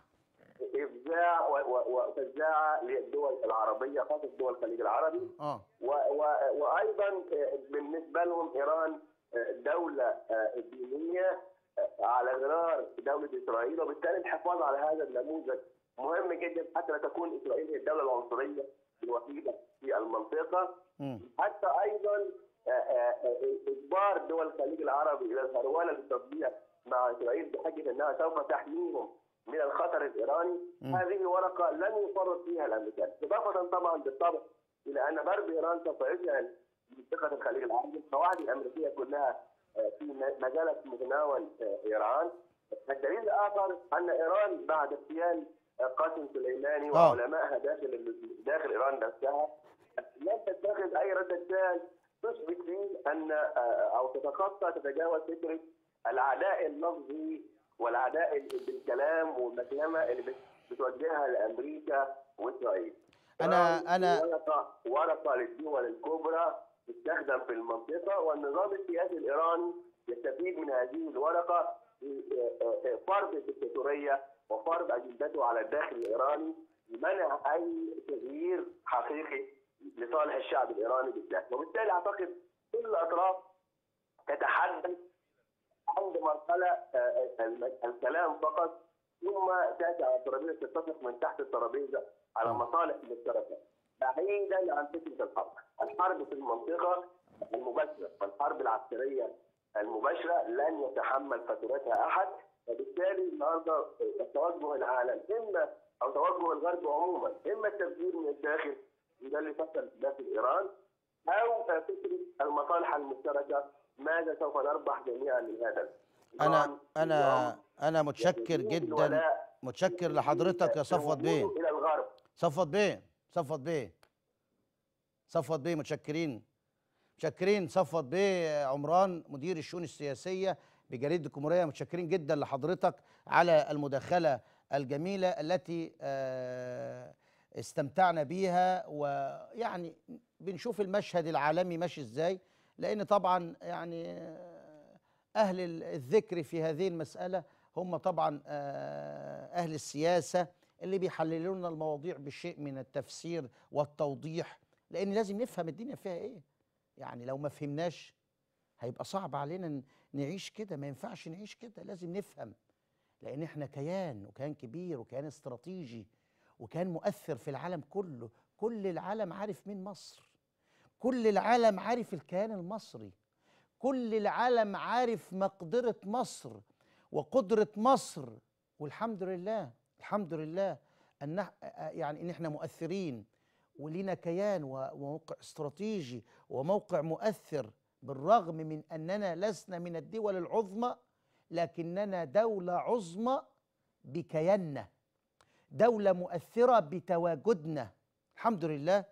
إفزاع و- و- وفزاعة للدول العربية خاصة دول الخليج العربي اه و- و- وايضا آه، بالنسبه لهم ايران آه، دوله آه، دينيه آه، على غرار دوله اسرائيل وبالتالي الحفاظ على هذا النموذج مهم جدا حتى لا تكون اسرائيل هي الدوله العنصريه الوحيده في المنطقه مم. حتى ايضا آه، آه، آه، اجبار دول الخليج العربي الى الهرولة للتطبيع مع اسرائيل بحجه انها سوف تحميهم من الخطر الايراني مم. هذه الورقه لن يفرط فيها الامريكان اضافه طبعا بالطبع الى ان غرب ايران سوف يجعل منطقه الخليج العربي القواعد الامريكيه كلها آه، في م- مجالة متناول آه، ايران الدليل الاخر ان ايران بعد اغتيال آه، قاسم سليماني آه. وعلمائها داخل داخل ايران نفسها لم تتخذ اي رده فعل تثبت فيه ان آه، او تتخطى تتجاوز فكره العداء اللفظي والعداء ال- بالكلام والمكلمه اللي بت- بتوجهها لامريكا واسرائيل. أنا- إيران أنا- ورقه ورقه للدول الكبرى تستخدم في المنطقه والنظام السياسي الايراني يستفيد من هذه الورقه في آه، آه، فرض الدكتاتوريه وفرض اجندته على الداخل الايراني لمنع اي تغيير حقيقي لصالح الشعب الايراني بالذات وبالتالي اعتقد كل الاطراف تتحدث عند مرحله آه، الم- الكلام فقط ثم تاتي على الترابيزه تتفق من تحت الترابيزه على مصالح مشتركه بعيدا عن فكره الحرب، الحرب في المنطقه المباشره والحرب العسكريه المباشره لن يتحمل فاتورتها احد وبالتالي النهارده توجه العالم اما او توجه الغرب عموما اما التفكير من الداخل وده اللي فشل داخل ايران او فكره المصالح المشتركه ماذا سوف نربح جميعا من هذا انا إيران انا اليوم انا متشكر يميل جدا الولاء متشكر لحضرتك يا صفوت بيه بوجوده الى الغرب صفوت بيه صفوت بيه صفوت بيه متشكرين متشكرين صفوت بيه عمران مدير الشؤون السياسيه بجريده الجمهوريه متشكرين جدا لحضرتك على المداخله الجميله التي آه، استمتعنا بيها ويعني بنشوف المشهد العالمي ماشي ازاي لان طبعا يعني آه، اهل الذكر في هذه المساله هم طبعا آه، اهل السياسه اللي بيحللوا لنا المواضيع بشيء من التفسير والتوضيح لان لازم نفهم الدنيا فيها ايه يعني لو ما فهمناش هيبقى صعب علينا ن- نعيش كده ما ينفعش نعيش كده لازم نفهم لان احنا كيان وكيان كبير وكيان استراتيجي وكيان مؤثر في العالم كله كل العالم عارف مين مصر كل العالم عارف الكيان المصري كل العالم عارف مقدرة مصر وقدرة مصر والحمد لله الحمد لله ان يعني ان احنا مؤثرين ولينا كيان و- وموقع استراتيجي وموقع مؤثر بالرغم من اننا لسنا من الدول العظمى لكننا دولة عظمى بكياننا دولة مؤثرة بتواجدنا الحمد لله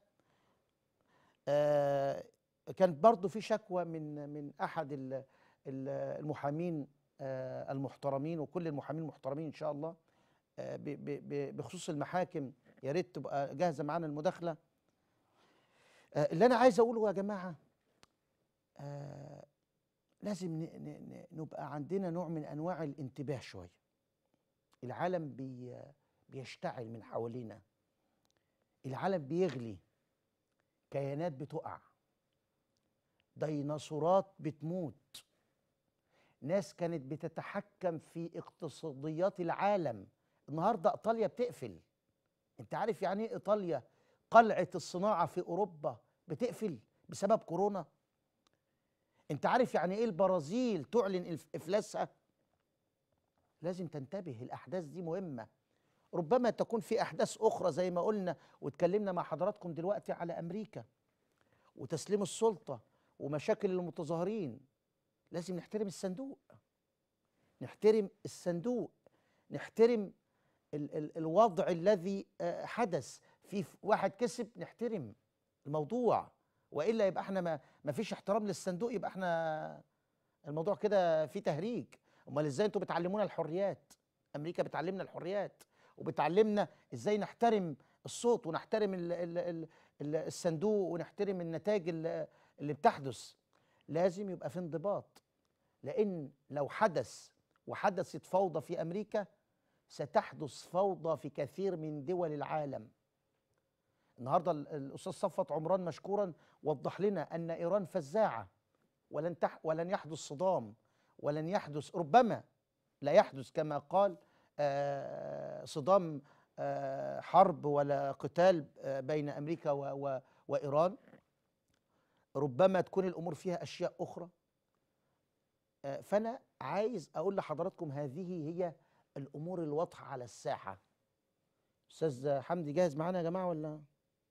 آه كان برضو في شكوى من من احد ال- ال- المحامين آه المحترمين وكل المحامين المحترمين ان شاء الله آه ب- ب- ب- بخصوص المحاكم يا ريت تبقى جاهزه معانا المداخله آه اللي انا عايز اقوله يا جماعه آه لازم ن- ن- ن- نبقى عندنا نوع من انواع الانتباه شويه العالم بي بيشتعل من حوالينا العالم بيغلي كيانات بتقع ديناصورات بتموت ناس كانت بتتحكم في اقتصاديات العالم النهارده ايطاليا بتقفل انت عارف يعني ايه ايطاليا قلعه الصناعه في اوروبا بتقفل بسبب كورونا انت عارف يعني ايه البرازيل تعلن إف- افلاسها لازم تنتبه الاحداث دي مهمه ربما تكون في احداث اخرى زي ما قلنا واتكلمنا مع حضراتكم دلوقتي على امريكا وتسليم السلطه ومشاكل المتظاهرين لازم نحترم الصندوق نحترم الصندوق نحترم ال ال الوضع الذي آه، حدث في ف- واحد كسب نحترم الموضوع والا يبقى احنا ما ما فيش احترام للصندوق يبقى احنا الموضوع كده فيه تهريج امال ازاي انتوا بتعلمونا الحريات امريكا بتعلمنا الحريات وبتعلمنا ازاي نحترم الصوت ونحترم ال ال ال ال الصندوق ونحترم النتائج ال- اللي بتحدث لازم يبقى في انضباط لان لو حدث وحدثت فوضى في امريكا ستحدث فوضى في كثير من دول العالم النهارده ال- الاستاذ صفوت عمران مشكورا وضح لنا ان ايران فزاعه ولن تح ولن يحدث صدام ولن يحدث ربما لا يحدث كما قال آه، صدام آه، حرب ولا قتال آه، بين امريكا و- و- وايران ربما تكون الامور فيها اشياء اخرى آه، فانا عايز اقول لحضراتكم هذه هي الامور الواضحه على الساحه استاذ حمدي جاهز معانا يا جماعه ولا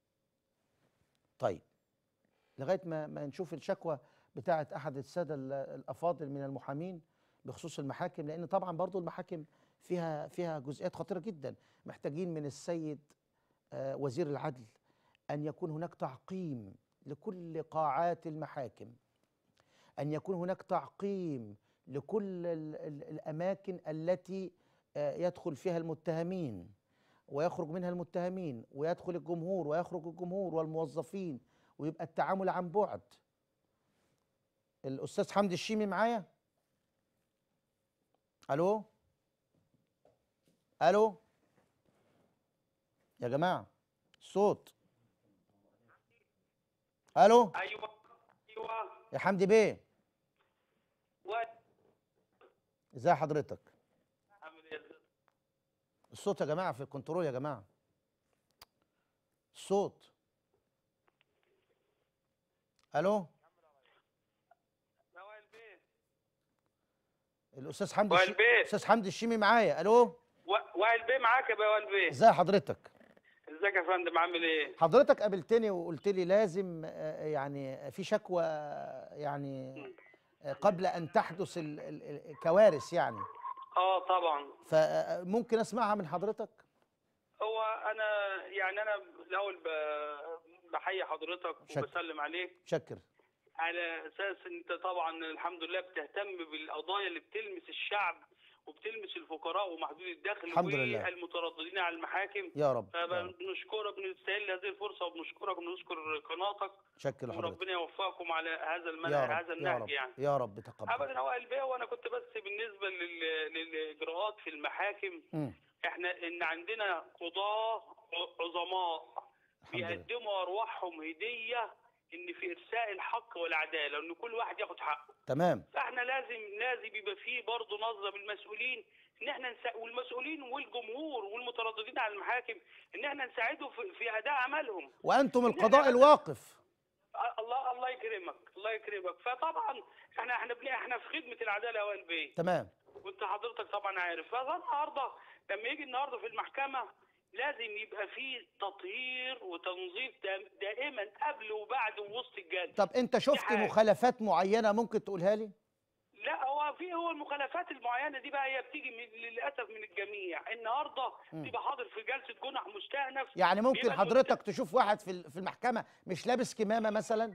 طيب لغايه ما ما نشوف الشكوى بتاعه احد الساده ال- الافاضل من المحامين بخصوص المحاكم لان طبعا برضو المحاكم فيها فيها جزئيات خطيره جدا محتاجين من السيد آه، وزير العدل ان يكون هناك تعقيم لكل قاعات المحاكم ان يكون هناك تعقيم لكل ال ال الاماكن التي آه، يدخل فيها المتهمين ويخرج منها المتهمين ويدخل الجمهور ويخرج الجمهور والموظفين ويبقى التعامل عن بعد الاستاذ حمدي الشيمي معايا الو الو يا جماعه الصوت الو ايوه ايوه يا حمدي بيه و ازي حضرتك عامل ايه الصوت يا جماعه في الكنترول يا جماعه الصوت الو وائل بيه الاستاذ حمدي وائل الشي- بيه. الاستاذ حمدي الشيمي معايا الو و- وائل بيه معاك يا بيه وائل بيه ازي حضرتك ازيك يا فندم عامل ايه حضرتك قابلتني وقلت لي لازم آه، يعني في شكوى آه، يعني آه، قبل ان تحدث ال- ال- ال- الكوارث يعني اه طبعا فممكن اسمعها من حضرتك هو انا يعني انا الاول ب- بحيي حضرتك شكرا. وبسلم عليك شكر على اساس انت طبعا الحمد لله بتهتم بالقضايا اللي بتلمس الشعب وبتلمس الفقراء ومحدود الدخل الحمد لله. والمترددين على المحاكم يا رب يا رب. فبنشكرك بنستهل هذه الفرصه وبنشكرك وبنشكر قناتك شكر لحضرتك وربنا يوفقكم على هذا يا المنهج رب هذا يا النهج رب يعني يا رب تقبل ابدا هو قلبي وانا كنت بس بالنسبه لل- للاجراءات في المحاكم مم. احنا ان عندنا قضاه عظماء الحمد لله بيقدموا ارواحهم هديه ان في ارساء الحق والعداله ان كل واحد ياخد حقه تمام فاحنا لازم لازم يبقى فيه برضه نظره بالمسؤولين ان احنا نسا... والمسؤولين والجمهور والمترددين على المحاكم ان احنا نساعدهم في, في اداء عملهم وانتم إن القضاء إحنا- الواقف الله الله يكرمك الله يكرمك فطبعا احنا احنا بن- احنا في خدمه العداله يا البيت تمام وانت حضرتك طبعا عارف فده النهارده لما يجي النهارده في المحكمه لازم يبقى في تطهير وتنظيف دام- دائما قبل وبعد ووسط الجلسه طب انت شفت حاجة. مخالفات معينه ممكن تقولها لي لا هو في هو المخالفات المعينه دي بقى هي بتيجي من للاسف من الجميع النهارده مم. تبقى حاضر في جلسه جنح مستأنف يعني ممكن بيبقى حضرتك تشوف واحد في ال- في المحكمه مش لابس كمامه مثلا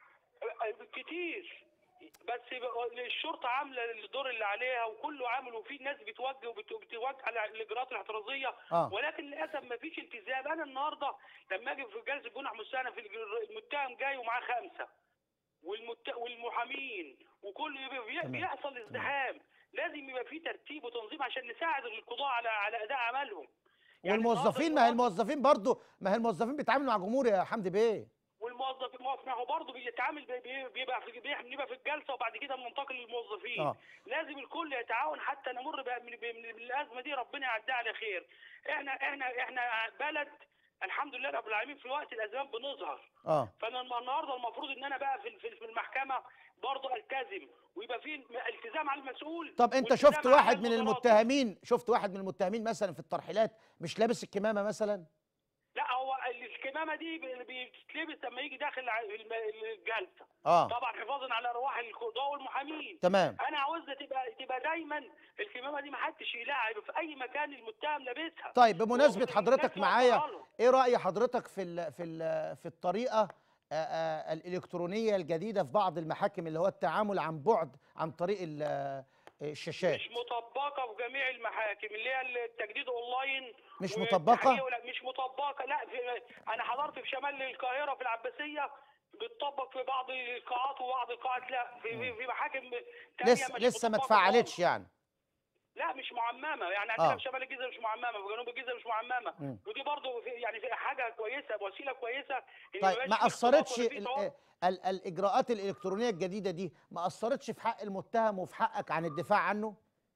المست- كتير بس بقى- الشرطه عامله الدور اللي عليها وكله عامل وفي ناس بتوجه وبتوجه على الاجراءات الاحترازيه اه ولكن للاسف ما فيش التزام انا النهارده لما اجي في جلسه جنح مستأنف المتهم جاي ومعاه خمسه والمت... والمحامين وكله يبقى بي... تمام. بيحصل ازدحام لازم يبقى في ترتيب وتنظيم عشان نساعد القضاء على على اداء عملهم يعني والموظفين ما هي الموظفين برضو ما هي الموظفين بيتعاملوا مع جمهور يا حمدي بيه والموظف ما هو برضه بيتعامل بي- بي- بيبقى في بيبقى في الجلسه وبعد كده بننتقل للموظفين اه لازم الكل يتعاون حتى نمر بقى من, من, من الازمه دي ربنا يعديها على خير احنا احنا احنا بلد الحمد لله رب العالمين في وقت الازمات بنظهر اه فانا الم- النهارده المفروض ان انا بقى في في في المحكمه برضه التزم ويبقى في التزام على المسؤول طب انت والتزام شفت على واحد من المتراضي. المتهمين شفت واحد من المتهمين مثلا في الترحيلات مش لابس الكمامه مثلا لا هو الكمامه دي بي- بتتلبس لما يجي داخل ع- الم- الجلسه اه طبعا حفاظا على ارواح القضاه والمحامين تمام انا عاوزها تبقى تبقى دايما الكمامه دي ما حدش يلاعب في اي مكان المتهم لابسها طيب بمناسبه والناس حضرتك معايا موفرة له. ايه راي حضرتك في ال في ال في الطريقه آه، آه، الالكترونيه الجديده في بعض المحاكم اللي هو التعامل عن بعد عن طريق ال- الشاشات مش مطبقه في جميع المحاكم اللي هي التجديد اونلاين مش والتحقيق مطبقة؟ ولا مش مطبقه لا في انا حضرت في شمال القاهره في العباسيه بتطبق في بعض القاعات وبعض القاعات لا في في, في محاكم تانية لسه مش لسه ما مطبقة اتفعلتش خالص. يعني لا مش معممه يعني عندنا آه. في شمال الجيزه مش معممه في جنوب الجيزه مش معممه مم. ودي برضه في يعني في حاجه كويسه وسيله كويسه إن طيب يبقاش ما في اختلاط اثرتش ولا في ال- توافق. ال- الاجراءات الالكترونيه الجديده دي ما اثرتش في حق المتهم وفي حقك عن الدفاع عنه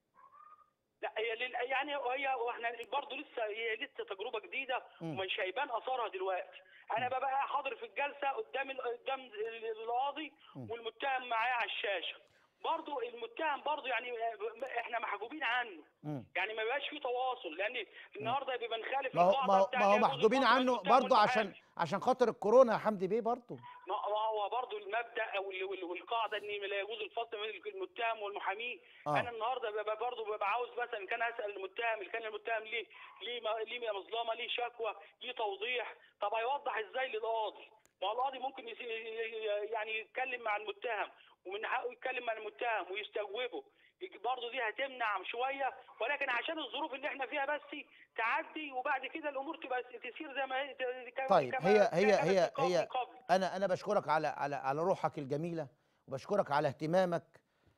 لا هي لل... يعني هي واحنا برضه لسه هي لسه تجربه جديده مم. ومش هيبان اثارها دلوقتي انا ببقى حاضر في الجلسه قدام ال... قدام القاضي مم. والمتهم معايا على الشاشه برضه المتهم برضه يعني احنا محجوبين عنه مم. يعني ما بيبقاش في تواصل لان النهارده بيبقى نخالف ما هو القاعدة ما هو, بتاع ما هو يجوز محجوبين الفصل عنه والمتهم برضه عشان والمحامي. عشان خاطر الكورونا يا حمدي بيه برضه ما ما هو برضه المبدا او ال- وال- والقاعده ان لا يجوز الفصل بين المتهم والمحامي آه. انا النهارده ببقى برضه ببقى عاوز مثلا كان اسال المتهم اللي كان المتهم ليه ليه ما- ليه مظلمه ليه شكوى ليه توضيح طب هيوضح ازاي للقاضي ما هو القاضي ممكن يس- يعني يتكلم مع المتهم ومن حقه يتكلم مع المتهم ويستجوبه برضه دي هتمنع شويه ولكن عشان الظروف اللي احنا فيها بس تعدي وبعد كده الامور تبقى تسير زي ما هي كما- طيب كما هي هي كانت هي من هي قبل. انا انا بشكرك على على على روحك الجميله وبشكرك على اهتمامك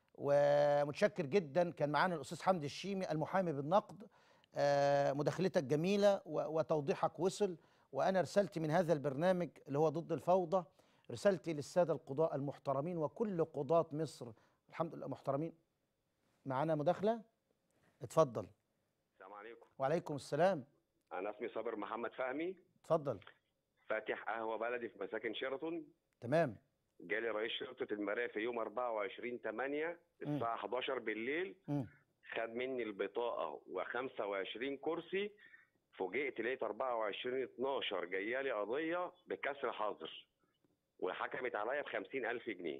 ومتشكر جدا كان معانا الاستاذ حمدي الشيمي المحامي بالنقد آه، مداخلتك جميله و- وتوضيحك وصل وانا رسالتي من هذا البرنامج اللي هو ضد الفوضى رسالتي للساده القضاء المحترمين وكل قضاة مصر الحمد لله محترمين معانا مداخله اتفضل السلام عليكم وعليكم السلام انا اسمي صابر محمد فهمي اتفضل فاتح قهوه بلدي في مساكن شيراتون تمام جالي رئيس شرطه المرايه في يوم 24 8 مم. الساعه 11 بالليل مم. خد مني البطاقه و25 كرسي فوجئت لقيت 24 12 جايه لي قضيه بكسر حظر وحكمت عليا ب 50000 جنيه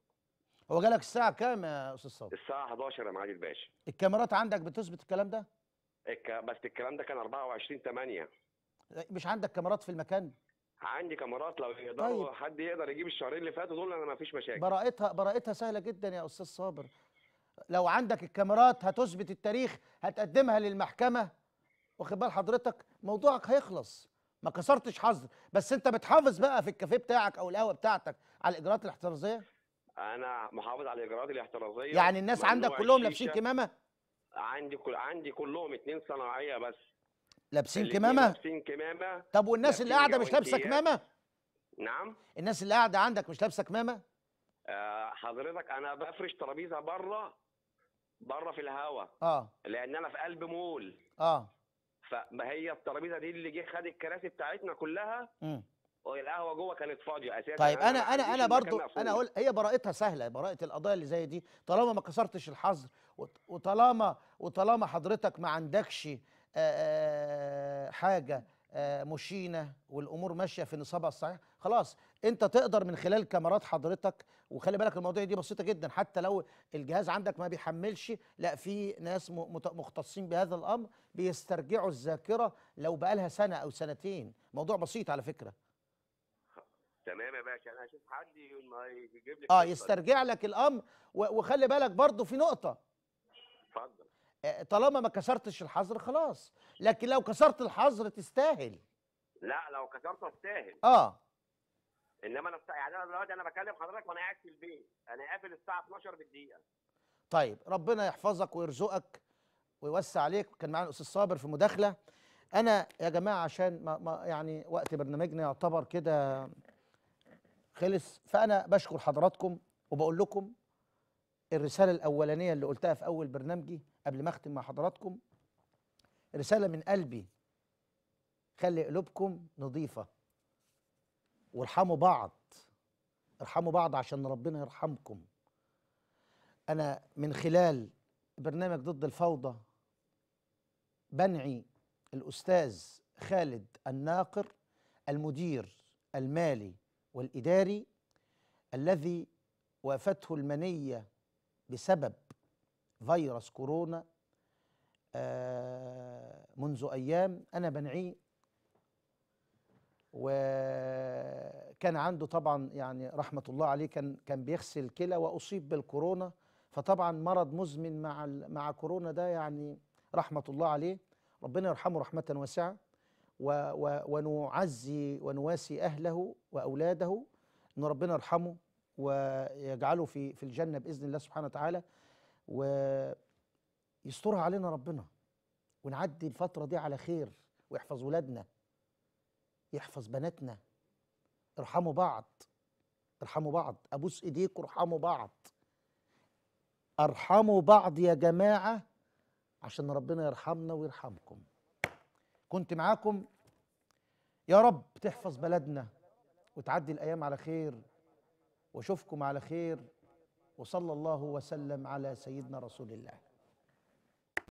هو جالك الساعه كام يا استاذ صابر الساعه 11 يا معالي الباشا الكاميرات عندك بتثبت الكلام ده الك... بس الكلام ده كان 24 8 مش عندك كاميرات في المكان عندي كاميرات لو يقدروا طيب. طيب. حد يقدر يجيب الشهرين اللي فاتوا دول انا ما فيش مشاكل براءتها براءتها سهله جدا يا استاذ صابر لو عندك الكاميرات هتثبت التاريخ هتقدمها للمحكمه واخد بال حضرتك موضوعك هيخلص ما كسرتش حظر بس انت بتحافظ بقى في الكافيه بتاعك او القهوه بتاعتك على الاجراءات الاحترازيه انا محافظ على الاجراءات الاحترازيه يعني الناس عندك ممنوع كلهم لابسين الشيشة. كمامه عندي كل عندي كلهم اتنين صناعيه بس لابسين الاتنين كمامه لابسين كمامه طب والناس اللي لابسين قاعده مش لابسه جوانتيات. كمامه نعم الناس اللي قاعده عندك مش لابسه كمامه آه حضرتك انا بفرش ترابيزه بره بره في الهوا اه لان انا في قلب مول اه فما هي الترابيزه دي اللي جه خد الكراسي بتاعتنا كلها مم. والقهوه جوه كانت فاضيه اساسا طيب انا ما انا عنديش انا المكان برضو مقفول. انا اقول هي براءتها سهله براءه القضايا اللي زي دي طالما ما كسرتش الحظر وط- وطالما وطالما حضرتك ما عندكش آه، آه، حاجه آه، مشينه والامور ماشيه في نصابها الصحيح خلاص انت تقدر من خلال كاميرات حضرتك وخلي بالك المواضيع دي بسيطه جدا حتى لو الجهاز عندك ما بيحملش لا في ناس م- مت- مختصين بهذا الامر بيسترجعوا الذاكره لو بقالها سنه او سنتين موضوع بسيط على فكره تمام يا باشا انا هشوف حد ي- ما يجيب لي اه القصة دي. يسترجع لك الامر و- وخلي بالك برضو في نقطه اتفضل آه، طالما ما كسرتش الحظر خلاص لكن لو كسرت الحظر تستاهل لا لو كسرت استاهل اه انما انا بتاع- يعني انا دلوقتي انا بكلم حضرتك وانا قاعد في البيت انا قافل الساعه 12 بالدقيقه طيب ربنا يحفظك ويرزقك ويوسع عليك كان معانا الاستاذ صابر في مداخله انا يا جماعه عشان ما ما يعني وقت برنامجنا يعتبر كده خلص فانا بشكر حضراتكم وبقول لكم الرساله الاولانيه اللي قلتها في اول برنامجي قبل ما اختم مع حضراتكم رساله من قلبي خلي قلوبكم نظيفه وارحموا بعض ارحموا بعض عشان ربنا يرحمكم انا من خلال برنامج ضد الفوضى بنعي الاستاذ خالد الناقر المدير المالي والاداري الذي وافته المنيه بسبب فيروس كورونا آه، منذ ايام انا بنعيه وكان عنده طبعا يعني رحمه الله عليه كان كان بيغسل كلى واصيب بالكورونا فطبعا مرض مزمن مع ال- مع كورونا ده يعني رحمه الله عليه ربنا يرحمه رحمه واسعه و و ونعزي ونواسي اهله واولاده ان ربنا يرحمه ويجعله في في الجنه باذن الله سبحانه وتعالى ويسترها علينا ربنا ونعدي الفتره دي على خير ويحفظ ولادنا يحفظ بناتنا ارحموا بعض ارحموا بعض ابوس ايديكم ارحموا بعض ارحموا بعض يا جماعه عشان ربنا يرحمنا ويرحمكم كنت معاكم يا رب تحفظ بلدنا وتعدي الايام على خير واشوفكم على خير وصلى الله وسلم على سيدنا رسول الله